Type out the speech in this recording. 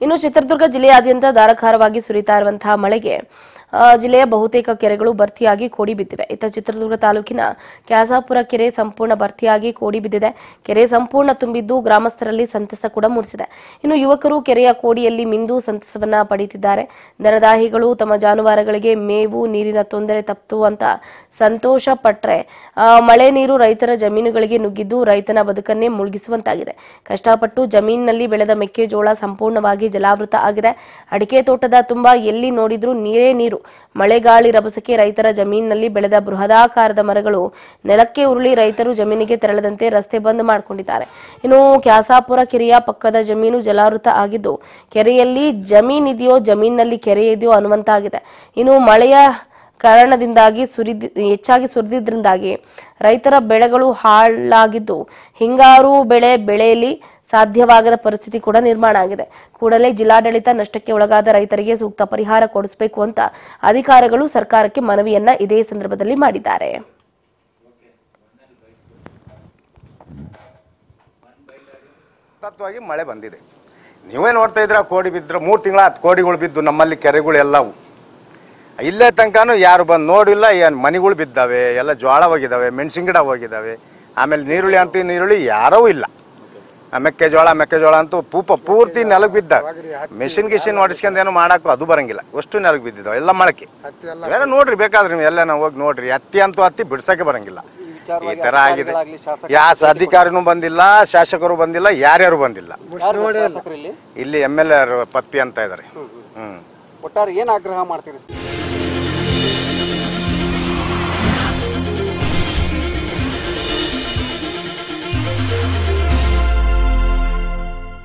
ಇನ್ನು ಚಿತ್ರದುರ್ಗ ಜಿಲ್ಲೆಯಾದ್ಯಂತ ಧಾರಾಕಾರವಾಗಿ ಸುರಿತಾ ಇರುವಂತಹ ಮಳೆಗೆ ಆ, ಜಿಲ್ಲೆಯ ಬಹುತೇಕ ಕೆರೆಗಳು ಭರ್ತಿಯಾಗಿ ಕೋಡಿ ಬಿದ್ದಿವೆ ಇತ್ತ ಚಿತ್ರದುರ್ಗ ತಾಲೂಕಿನ ಕ್ಯಾಸಾಪುರ ಕೆರೆ ಸಂಪೂರ್ಣ ಭರ್ತಿಯಾಗಿ ಕೋಡಿ ಬಿದ್ದಿದೆ ಕೆರೆ ಸಂಪೂರ್ಣ ತುಂಬಿದ್ದು ಗ್ರಾಮಸ್ಥರಲ್ಲಿ ಸಂತಸ ಕೂಡ ಮೂಡಿಸಿದೆ ಇನ್ನು ಯುವಕರು ಕೆರೆಯ ಕೋಡಿಯಲ್ಲಿ ಮಿಂದು ಸಂತಸವನ್ನ ಪಡೆಯುತ್ತಿದ್ದಾರೆ ದನದಾಹಿಗಳು ತಮ್ಮ ಜಾನುವಾರುಗಳಿಗೆ ಮೇವು ನೀರಿನ ತೊಂದರೆ ತಪ್ಪಿತು ಅಂತ ಸಂತೋಷ ಪಟ್ರೆ ಆ, ಮಳೆ ನೀರು ರೈತರ ಜಮೀನುಗಳಿಗೆ ನುಗ್ಗಿದ್ದು ರೈತನ ಬದುಕನ್ನೇ ಮುಳುಗಿಸುವಂತಾಗಿದೆ ಕಷ್ಟಪಟ್ಟು ಜಮೀನಿನಲ್ಲಿ ಬೆಳೆದ ಮೆಕ್ಕೆಜೋಳ ಸಂಪೂರ್ಣವಾಗಿ ಜಲಾವೃತ ಆಗಿದೆ ಅಡಿಕೆ ತೋಟದ ತುಂಬಾ ಎಲ್ಲಿ ನೋಡಿದ್ರೂ ನೀರೇ ನೀರು ಮಳೆಗಾಳಿ ರಭಸಕ್ಕೆ ರೈತರ ಜಮೀನಿನಲ್ಲಿ ಬೆಳೆದ ಬೃಹದಾಕಾರದ ಮರಗಳು ನೆಲಕ್ಕೆ ಉರುಳಿ ರೈತರು ಜಮೀನಿಗೆ ತೆರಳದಂತೆ ರಸ್ತೆ ಬಂದ್ ಮಾಡಿಕೊಂಡಿದ್ದಾರೆ ಇನ್ನು ಕ್ಯಾಸಾಪುರ ಕೆರೆಯ ಪಕ್ಕದ ಜಮೀನು ಜಲಾವೃತ ಆಗಿದ್ದು ಕೆರೆಯಲ್ಲಿ ಜಮೀನಿದೆಯೋ ಜಮೀನಿನಲ್ಲಿ ಕೆರೆ ಇದೆಯೋ ಅನ್ನುವಂತಾಗಿದೆ ಇನ್ನು ಮಳೆಯ ಕಾರಣದಿಂದಾಗಿ ಸುರಿದ ಹೆಚ್ಚಾಗಿ ಸುರಿದಿದ್ರಿಂದಾಗಿ ರೈತರ ಬೆಳೆಗಳು ಹಾಳಾಗಿದ್ದು ಹಿಂಗಾರು ಬೆಳೆ ಬೆಳೆಯಲಿ ಸಾಧ್ಯವಾಗದ ಪರಿಸ್ಥಿತಿ ಕೂಡ ನಿರ್ಮಾಣ ಆಗಿದೆ ಕೂಡಲೇ ಜಿಲ್ಲಾಡಳಿತ ನಷ್ಟಕ್ಕೆ ಒಳಗಾದ ರೈತರಿಗೆ ಸೂಕ್ತ ಪರಿಹಾರ ಕೊಡಿಸಬೇಕು ಅಂತ ಅಧಿಕಾರಿಗಳು ಸರ್ಕಾರಕ್ಕೆ ಮನವಿಯನ್ನ ಇದೇ ಸಂದರ್ಭದಲ್ಲಿ ಮಾಡಿದ್ದಾರೆ ಸತತವಾಗಿ ಮಳೆ ಬಂದಿದೆ ನೀವೇ ನೋಡ್ತಾ ಇದ್ರ ಕೋಡಿ ಬಿದ್ದರೆ ಮೂರು ತಿಂಗಳ ಹತ್ತು ಕೋಡಿಗಳು ಬಿದ್ದು ನಮ್ಮಲ್ಲಿ ಕೆರೆಗಳು ಎಲ್ಲವು ಇಲ್ಲೇ ತನಕನೂ ಯಾರು ಬಂದು ನೋಡಿಲ್ಲ ಏನು ಮನೆಗಳು ಬಿದ್ದಾವೆ ಎಲ್ಲ ಜೋಳ ಹೋಗಿದ್ದಾವೆ ಮೆಣಸಿನ ಗಿಡ ಹೋಗಿದ್ದಾವೆ ಆಮೇಲೆ ನೀರುಳ್ಳಿ ಅಂತ ನೀರುಳ್ಳಿ ಯಾರೂ ಇಲ್ಲ ಆ ಮೆಕ್ಕೆಜೋಳ ಮೆಕ್ಕೆಜೋಳ ಅಂತೂ ಪೂಪ ಪೂರ್ತಿ ನೆಲಕ್ಕೆ ಬಿದ್ದಾವೆ ಮೆಷಿನ್ ಗಿಷಿನ್ ಹೊಡಿಸ್ಕೊಂಡು ಏನೋ ಮಾಡಕ್ಕೂ ಅದು ಬರಂಗಿಲ್ಲ ಅಷ್ಟು ನೆಲಕ್ಕೆ ಬಿದ್ದಿದ್ದಾವೆ ಎಲ್ಲ ಮೊಳಕೆ ಬೇರೆ ನೋಡ್ರಿ ಬೇಕಾದ್ರೆ ನೀವು ಎಲ್ಲ ಹೋಗಿ ನೋಡ್ರಿ ಹತ್ತಿ ಅಂತೂ ಹತ್ತಿ ಬಿಡ್ಸಕ್ಕೆ ಬರಂಗಿಲ್ಲ ಈ ತರ ಆಗಿದೆ ಯಾಸ ಅಧಿಕಾರಿನೂ ಬಂದಿಲ್ಲ ಶಾಸಕರು ಬಂದಿಲ್ಲ ಯಾರ್ಯಾರು ಬಂದಿಲ್ಲ ಶಾಸಕರಲ್ಲಿ ಇಲ್ಲಿ ಎಮ್ ಎಲ್ ಎ ಪಪ್ಪಿ ಅಂತ ಇದ್ದಾರೆ ಹ್ಮ್ ಒಟ್ಟಾರೆ ಏನ್ ಆಗ್ರಹ ಮಾಡ್ತೀರಿ